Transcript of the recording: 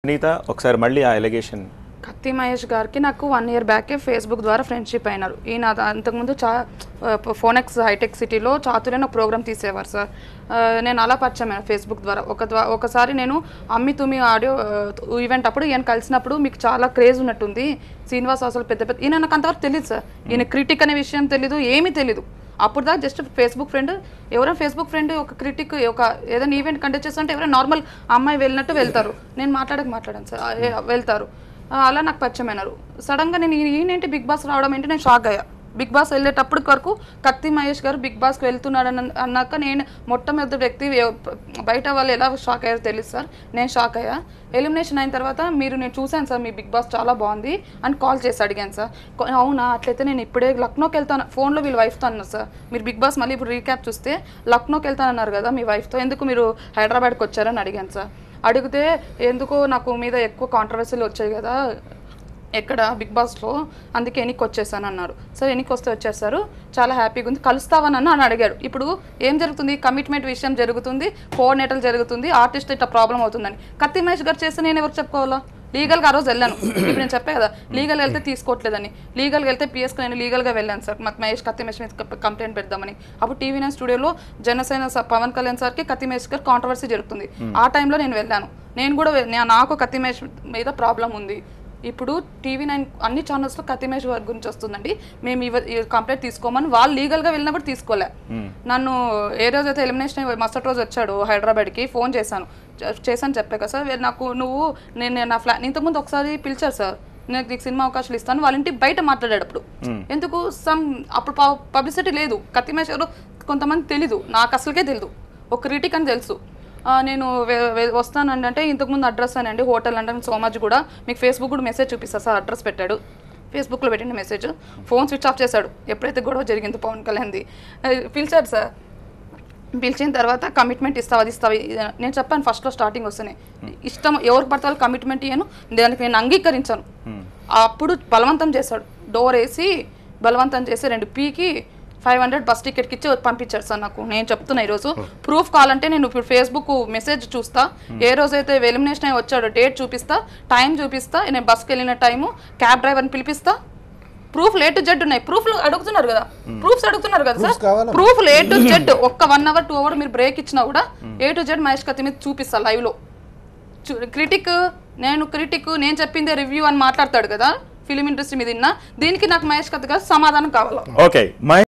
సునీత ఒకసారి మళ్ళీ ఆ ఎలిగేషన్ కత్తి మహేష్ గారికి నాకు వన్ ఇయర్ బ్యాకే ఫేస్బుక్ ద్వారా ఫ్రెండ్షిప్ అయినారు ఈయన అద- అంతకుముందు చా ఫోనెక్స్ హైటెక్ సిటీలో చాతుర్య అని ఒక ప్రోగ్రామ్ తీసేవారు సార్ ఆ, నేను అలా పరిచయం అయినా ఫేస్బుక్ ద్వారా ఒక ద్వా- ఒకసారి నేను అమ్మి తుమి ఆడియో ఈవెంట్ అప్పుడు ఈయన కలిసినప్పుడు మీకు చాలా క్రేజ్ ఉన్నట్టుంది శ్రీనివాస్ అసలు పెద్ద పెద్ద ఈయన నాకు అంతవరకు తెలియదు సార్ ఈయన క్రిటిక్ అనే విషయం తెలీదు ఏమీ తెలీదు అప్పుడు దాకా జస్ట్ ఫేస్బుక్ ఫ్రెండ్ ఎవరైనా ఫేస్బుక్ ఫ్రెండ్ ఒక క్రిటిక్ ఒక ఏదైనా ఈవెంట్ కండక్ట్ చేస్తుంటే ఎవరైనా నార్మల్ అమ్మాయి వెళ్ళినట్టు వెళ్తారు నేను మాట్లాడక మాట్లాడాను సార్ ఆ, ఏ- వెళ్తారు ఆ, అలా నాకు పరిచయం అయినారు సడన్గా నేను ఈ- ఈయనేంటి బిగ్ బాస్ రావడం ఏంటి నేను షాక్ అయ్యా బిగ్ బాస్ వెళ్ళేటప్పటి వరకు కత్తి మహేష్ గారు బిగ్ బాస్కి వెళ్తున్నాడు అన్న- అన్నాక నేను మొట్టమొదటి వ్యక్తి ఎవ- బయట వాళ్ళు ఎలా షాక్ అయ్యారో తెలియదు సార్ నేను షాక్ అయ్యా ఎలిమినేషన్ అయిన తర్వాత మీరు నేను చూశాను సార్ మీ బిగ్ బాస్ చాలా బాగుంది అని కాల్ చేసి అడిగాను సార్ కొ- అవునా అట్లయితే నేను ఇప్పుడే లక్నోకి వెళ్తాను ఫోన్లో వీళ్ళ వైఫ్తో అన్నారు సార్ మీరు బిగ్ బాస్ మళ్ళీ ఇప్పుడు రీక్యాప్ చూస్తే లక్నోకి వెళ్తానన్నారు కదా మీ వైఫ్తో ఎందుకు మీరు హైదరాబాద్కి వచ్చారని అడిగాను సార్ అడిగితే ఎందుకో నాకు మీద ఎక్కువ కాంట్రవర్సీలు వచ్చాయి కదా ఎక్కడ బిగ్ బాస్లో అందుకే ఎనికి వచ్చేసాను అన్నారు సరే ఎనికి వస్తే వచ్చేసారు చాలా హ్యాపీగా ఉంది కలుస్తావని అన్న అని అడిగారు ఇప్పుడు ఏం జరుగుతుంది కమిట్మెంట్ విషయం జరుగుతుంది కోఆర్డినేటర్ జరుగుతుంది ఆర్టిస్ట్ ఇట్లా ప్రాబ్లం అవుతుందని కత్తి మహేష్ గారు చేస్తే నేను ఎవరు చెప్పుకోవాలా లీగల్గా ఆ రోజు వెళ్ళాను ఇప్పుడు నేను చెప్పే కదా లీగల్ వెళ్తే తీసుకోవట్లేదని లీగల్గా వెళ్తే పిఎస్కి నేను లీగల్గా వెళ్ళాను సార్ మాకు మహేష్ కత్తి మహేష్ మీద క- కంప్లైంట్ పెడదామని అప్పుడు టీవీ నైన్ స్టూడియోలో జనసేన స- పవన్ కళ్యాణ్ సార్కి కత్తి మహేష్ గారు కాంట్రవర్సీ జరుగుతుంది ఆ టైంలో నేను వెళ్ళాను నేను కూడా వె- నా- నాకు కత్తి మహేష్ మీద ప్రాబ్లం ఉంది ఇప్పుడు టీవీ నైన్ అన్ని ఛానల్స్లో కత్తిమేష్ వారి గురించి వస్తుందండి మేము ఇవ ఈ కంప్లైంట్ తీసుకోమని వాళ్ళు లీగల్గా వెళ్ళినా కూడా తీసుకోలే నన్ను ఏ రోజు అయితే ఎలిమినేషన్ అయ్యి మరుసటి రోజు వచ్చాడు హైదరాబాద్కి ఫోన్ చేశాను చే- చేశాను చెప్పా కదా సార్ వే- నాకు నువ్వు నేను నా ఫ్లా ఇంతకుముందు ఒకసారి పిలిచారు సార్ నేను నీకు సినిమా అవకాశాలు ఇస్తాను వాళ్ళ ఇంటి బయట మాట్లాడాడు అప్పుడు ఎందుకు సమ్ అప్పుడు పబ్లిసిటీ లేదు కత్తిమేష్ ఎవరు కొంతమంది తెలీదు నాకు అసలుకే తెలీదు ఒక క్రిటిక్ అని తెలుసు ఆ, నేను వె- వె- వస్తానండి అంటే ఇంతకుముందు అడ్రస్ అనండి హోటల్ అంటే సోమాజ్ కూడా మీకు ఫేస్బుక్ కూడా మెసేజ్ చూపిస్తారు సార్ అడ్రస్ పెట్టాడు ఫేస్బుక్లో పెట్టిన మెసేజ్ ఫోన్ స్విచ్ ఆఫ్ చేశాడు ఎప్పుడైతే గొడవ జరిగిందో పవన్ కళ్యాణ్ది ఆ, పిలిచాడు సార్ పిలిచిన తర్వాత కమిట్మెంట్ ఇస్తావు అది ఇస్తావు ఇది నేను చెప్పాను ఫస్ట్లో స్టార్టింగ్ వస్తున్నాయి ఇష్టం ఎవరికి పడితే వాళ్ళు కమిట్మెంట్ ఇయ్యను దానికి నేను అంగీకరించాను అప్పుడు బలవంతం చేశాడు డోర్ వేసి బలవంతం చేసి రెండు పీకి ఫైవ్ హండ్రెడ్ బస్ టికెట్కి ఇచ్చి పంపించాడు సార్ నాకు నేను చెప్తున్నా ఈరోజు ప్రూఫ్ కావాలంటే నేను ఇప్పుడు ఫేస్బుక్ మెసేజ్ చూస్తా ఏ రోజైతే ఎలిమినేషన్ అయి వచ్చాడో డేట్ చూపిస్తా టైం చూపిస్తా నేను బస్కి వెళ్ళిన టైము క్యాబ్ డ్రైవర్ని పిలిపిస్తా ప్రూఫ్ లేట్ టు జెడ్ ఉన్నాయి ప్రూఫ్ అడుగుతున్నారు కదా ప్రూఫ్స్ అడుగుతున్నారు కదా sir proof A to Z ఒక్క వన్ అవర్ టూ అవర్ మీరు బ్రేక్ ఇచ్చినా కూడా ఏ టు జెడ్ మహేష్ కత్తి మీద చూపిస్తా లైవ్ లో క్రిటిక్ నేను క్రిటిక్ నేను చెప్పిందే రివ్యూ అని మాట్లాడతాడు కదా ఫిలిం ఇండస్ట్రీ మీద విన్నా దీనికి నాకు మహేష్ కత్తి గారు సమాధానం కావాలి ఓకే మై